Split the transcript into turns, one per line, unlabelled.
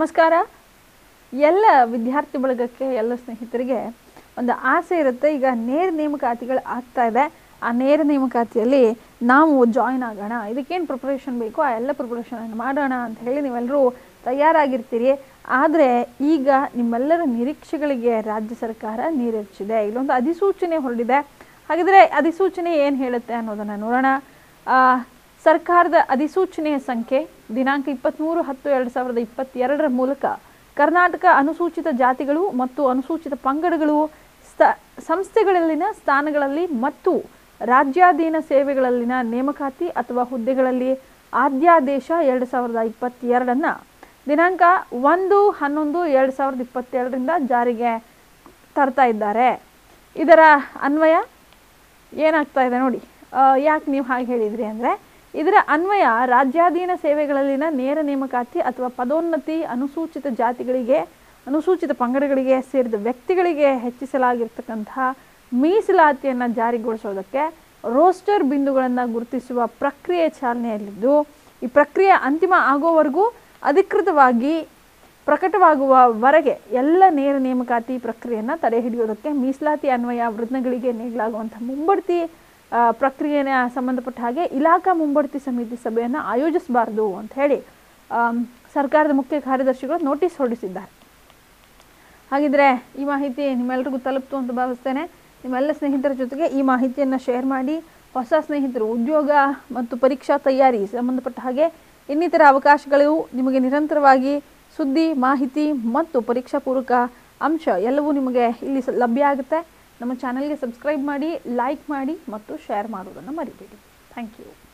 ನಮಸ್ಕಾರ ಎಲ್ಲ ವಿದ್ಯಾರ್ಥಿ ಬಳಗಕ್ಕೆ ಎಲ್ಲ ಸ್ನೇಹಿತರಿಗೆ ಒಂದು ಆಸೆ ಇರುತ್ತೆ ಈಗ ನೇರ ನೇಮಕಾತಿಗಳು ಆಗ್ತಾ ಇದೆ ಆ ನೇರ ನೇಮಕಾತಿಯಲ್ಲಿ ನಾವು ಜಾಯ್ನ್ ಆಗೋಣ ಇದಕ್ಕೇನು ಪ್ರಿಪ್ರೇಷನ್ ಬೇಕೋ ಆ ಎಲ್ಲ ಪ್ರಿಪ್ರೇಷನ್ ಮಾಡೋಣ ಅಂತ ಹೇಳಿ ನೀವೆಲ್ಲರೂ ತಯಾರಾಗಿರ್ತೀರಿ ಆದರೆ ಈಗ ನಿಮ್ಮೆಲ್ಲರ ನಿರೀಕ್ಷೆಗಳಿಗೆ ರಾಜ್ಯ ಸರ್ಕಾರ ನೀರೆಚ್ಚಿದೆ ಇಲ್ಲೊಂದು ಅಧಿಸೂಚನೆ ಹೊರಡಿದೆ ಹಾಗಿದ್ರೆ ಅಧಿಸೂಚನೆ ಏನು ಹೇಳುತ್ತೆ ಅನ್ನೋದನ್ನು ನೋಡೋಣ ಆ, ಸರ್ಕಾರದ ಅಧಿಸೂಚನೆಯ ಸಂಖ್ಯೆ ದಿನಾಂಕ ಇಪ್ಪತ್ತ್ಮೂರು ಹತ್ತು ಎರಡು ಸಾವಿರದ ಇಪ್ಪತ್ತೆರಡರ ಮೂಲಕ ಕರ್ನಾಟಕ ಅನುಸೂಚಿತ ಜಾತಿಗಳು ಮತ್ತು ಅನುಸೂಚಿತ ಪಂಗಡಗಳು ಸ್ಥ ಸಂಸ್ಥೆಗಳಲ್ಲಿನ ಸ್ಥಾನಗಳಲ್ಲಿ ಮತ್ತು ರಾಜ್ಯಾಧೀನ ಸೇವೆಗಳಲ್ಲಿನ ನೇಮಕಾತಿ ಅಥವಾ ಹುದ್ದೆಗಳಲ್ಲಿ ಆದ್ಯಾದೇಶ ಎರಡು ಸಾವಿರದ ಇಪ್ಪತ್ತೆರಡನ್ನು ದಿನಾಂಕ ಒಂದು ಹನ್ನೊಂದು ಎರಡು ಸಾವಿರದ ಇಪ್ಪತ್ತೆರಡರಿಂದ ಜಾರಿಗೆ ತರ್ತಾ ಇದ್ದಾರೆ ಇದರ ಅನ್ವಯ ಏನಾಗ್ತಾ ಇದೆ ನೋಡಿ ಯಾಕೆ ನೀವು ಹಾಗೆ ಹೇಳಿದ್ರಿ ಅಂದರೆ ಇದರ ಅನ್ವಯ ರಾಜ್ಯಾಧೀನ ಸೇವೆಗಳಲ್ಲಿನ ನೇರ ನೇಮಕಾತಿ ಅಥವಾ ಪದೋನ್ನತಿ ಅನುಸೂಚಿತ ಜಾತಿಗಳಿಗೆ ಅನುಸೂಚಿತ ಪಂಗಡಗಳಿಗೆ ಸೇರಿದ ವ್ಯಕ್ತಿಗಳಿಗೆ ಹೆಚ್ಚಿಸಲಾಗಿರ್ತಕ್ಕಂತಹ ಮೀಸಲಾತಿಯನ್ನು ಜಾರಿಗೊಳಿಸೋದಕ್ಕೆ ರೋಸ್ಟರ್ ಬಿಂದುಗಳನ್ನು ಗುರುತಿಸುವ ಪ್ರಕ್ರಿಯೆ ಚಾಲನೆಯಲ್ಲಿದ್ದು ಈ ಪ್ರಕ್ರಿಯೆ ಅಂತಿಮ ಆಗೋವರೆಗೂ ಅಧಿಕೃತವಾಗಿ ಪ್ರಕಟವಾಗುವವರೆಗೆ ಎಲ್ಲ ನೇರ ನೇಮಕಾತಿ ಪ್ರಕ್ರಿಯೆಯನ್ನು ತಡೆ ಹಿಡಿಯೋದಕ್ಕೆ ಮೀಸಲಾತಿ ಅನ್ವಯ ವೃದ್ಧಗಳಿಗೆ ನೀಡಲಾಗುವಂಥ ಮುಂಬಡ್ತಿ ಆ, ಪ್ರಕ್ರಿಯೆನ ಸಂಬಂಧಪಟ್ಟ ಹಾಗೆ ಇಲಾಖಾ ಮುಂಬಡ್ತಿ ಸಮಿತಿ ಸಭೆಯನ್ನು ಆಯೋಜಿಸಬಾರದು ಅಂತ ಹೇಳಿ ಆಮ್, ಸರ್ಕಾರದ ಮುಖ್ಯ ಕಾರ್ಯದರ್ಶಿಗಳು ನೋಟಿಸ್ ಹೊರಡಿಸಿದ್ದಾರೆ ಹಾಗಿದ್ರೆ ಈ ಮಾಹಿತಿ ನಿಮ್ಮೆಲ್ರಿಗೂ ತಲುಪ್ತು ಅಂತ ಭಾವಿಸ್ತೇನೆ ನಿಮ್ಮೆಲ್ಲ ಸ್ನೇಹಿತರ ಜೊತೆಗೆ ಈ ಮಾಹಿತಿಯನ್ನು ಶೇರ್ ಮಾಡಿ ಹೊಸ ಸ್ನೇಹಿತರು ಉದ್ಯೋಗ ಮತ್ತು ಪರೀಕ್ಷಾ ತಯಾರಿ ಸಂಬಂಧಪಟ್ಟ ಹಾಗೆ ಇನ್ನಿತರ ಅವಕಾಶಗಳು ನಿಮಗೆ ನಿರಂತರವಾಗಿ ಸುದ್ದಿ ಮಾಹಿತಿ ಮತ್ತು ಪರೀಕ್ಷಾ ಪೂರ್ವಕ ಅಂಶ ಎಲ್ಲವೂ ನಿಮಗೆ ಇಲ್ಲಿ ಸ- ಲಭ್ಯ ಆಗುತ್ತೆ ನಮ್ಮ ಚಾನಲ್ಗೆ ಸಬ್ಸ್ಕ್ರೈಬ್ ಮಾಡಿ ಲೈಕ್ ಮಾಡಿ ಮತ್ತು ಶೇರ್ ಮಾಡೋದನ್ನು ಮರಿಬೇಡಿ ಥ್ಯಾಂಕ್ ಯು